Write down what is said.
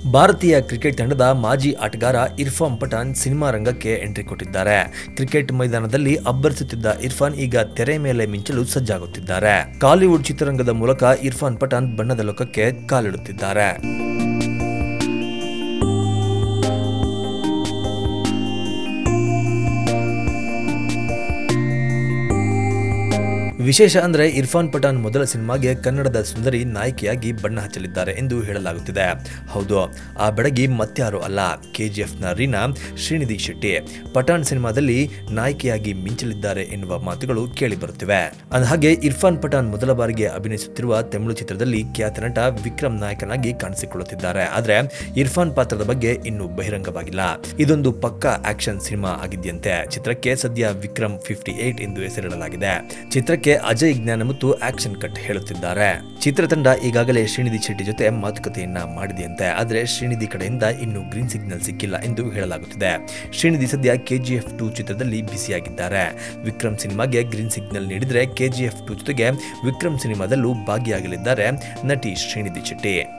ಭಾರತೀಯ ಕ್ರಿಕೆಟ್ ತಂಡದ ಮಾಜಿ ಆಟಗಾರ ಇರ್ಫಾನ್ ಪಠಾಣ್ ಸಿನಿಮಾ ರಂಗಕ್ಕೆ ಎಂಟ್ರಿ ಕೊಟ್ಟಿದ್ದಾರೆ ಕ್ರಿಕೆಟ್ ಮೈದಾನದಲ್ಲಿ ಅಬ್ಬರಿಸುತ್ತಿದ್ದ ಇರ್ಫಾನ್ ಈಗ ತೆರೆ ಮೇಲೆ ಮಿಂಚಲು ಸಜ್ಜಾಗುತ್ತಿದ್ದಾರೆ ಕಾಲಿವುಡ್ ಚಿತ್ರರಂಗದ ಮೂಲಕ ಇರ್ಫಾನ್ ಪಠಾಣ್ ಬಣ್ಣದ ಲೋಕಕ್ಕೆ ಕಾಲಿಡುತ್ತಿದ್ದಾರೆ ವಿಶೇಷ ಅಂದ್ರೆ ಇರ್ಫಾನ್ ಪಠಾಣ್ ಮೊದಲ ಸಿನಿಮಾಗೆ ಕನ್ನಡದ ಸುಂದರಿ ನಾಯಕಿಯಾಗಿ ಬಣ್ಣ ಹಚ್ಚಲಿದ್ದಾರೆ ಎಂದು ಹೇಳಲಾಗುತ್ತಿದೆ ಹೌದು ಆ ಬೆಡಗಿ ಮತ್ಯಾರು ಅಲ್ಲ ಕೆಜಿಎಫ್ನ ರೀನಾ ಶ್ರೀನಿಧಿ ಶೆಟ್ಟಿ ಪಠಾಣ್ ಸಿನಿಮಾದಲ್ಲಿ ನಾಯಕಿಯಾಗಿ ಮಿಂಚಲಿದ್ದಾರೆ ಎನ್ನುವ ಮಾತುಗಳು ಕೇಳಿ ಬರುತ್ತಿವೆ ಹಾಗೆ ಇರ್ಫಾನ್ ಪಠಾಣ್ ಮೊದಲ ಬಾರಿಗೆ ಅಭಿನಯಿಸುತ್ತಿರುವ ತಮಿಳು ಚಿತ್ರದಲ್ಲಿ ಖ್ಯಾತ ನಟ ವಿಕ್ರಮ್ ನಾಯಕನಾಗಿ ಕಾಣಿಸಿಕೊಳ್ಳುತ್ತಿದ್ದಾರೆ ಆದ್ರೆ ಇರ್ಫಾನ್ ಪಾತ್ರದ ಬಗ್ಗೆ ಇನ್ನೂ ಬಹಿರಂಗವಾಗಿಲ್ಲ ಇದೊಂದು ಪಕ್ಕಾ ಆಕ್ಷನ್ ಸಿನಿಮಾ ಆಗಿದೆಯಂತೆ ಚಿತ್ರಕ್ಕೆ ಸದ್ಯ ವಿಕ್ರಮ್ ಫಿಫ್ಟಿ ಏಟ್ ಎಂದು ಹೆಸರಿಡಲಾಗಿದೆ ಚಿತ್ರಕ್ಕೆ ಅಜಯ್ ಜ್ಞಾನ ಮತ್ತು ಆಕ್ಷನ್ ಕಟ್ ಹೇಳುತ್ತಿದ್ದಾರೆ ಚಿತ್ರತಂಡ ಈಗಾಗಲೇ ಶ್ರೀನಿಧಿ ಶೆಟ್ಟಿ ಜೊತೆ ಮಾತುಕತೆಯನ್ನ ಮಾಡಿದೆಯಂತೆ ಆದರೆ ಶ್ರೀನಿಧಿ ಕಡೆಯಿಂದ ಇನ್ನೂ ಗ್ರೀನ್ ಸಿಗ್ನಲ್ ಸಿಕ್ಕಿಲ್ಲ ಎಂದು ಹೇಳಲಾಗುತ್ತಿದೆ ಶ್ರೀನಿಧಿ ಸದ್ಯ ಕೆಜಿಎಫ್ ಟು ಚಿತ್ರದಲ್ಲಿ ಬಿಸಿಯಾಗಿದ್ದಾರೆ ವಿಕ್ರಮ್ ಸಿನಿಮಾಗೆ ಗ್ರೀನ್ ಸಿಗ್ನಲ್ ನೀಡಿದರೆ ಕೆಜಿಎಫ್ ಟು ಜೊತೆಗೆ ವಿಕ್ರಮ್ ಸಿನಿಮಾದಲ್ಲೂ ಭಾಗಿಯಾಗಲಿದ್ದಾರೆ ನಟಿ ಶ್ರೀನಿಧಿ ಶೆಟ್ಟಿ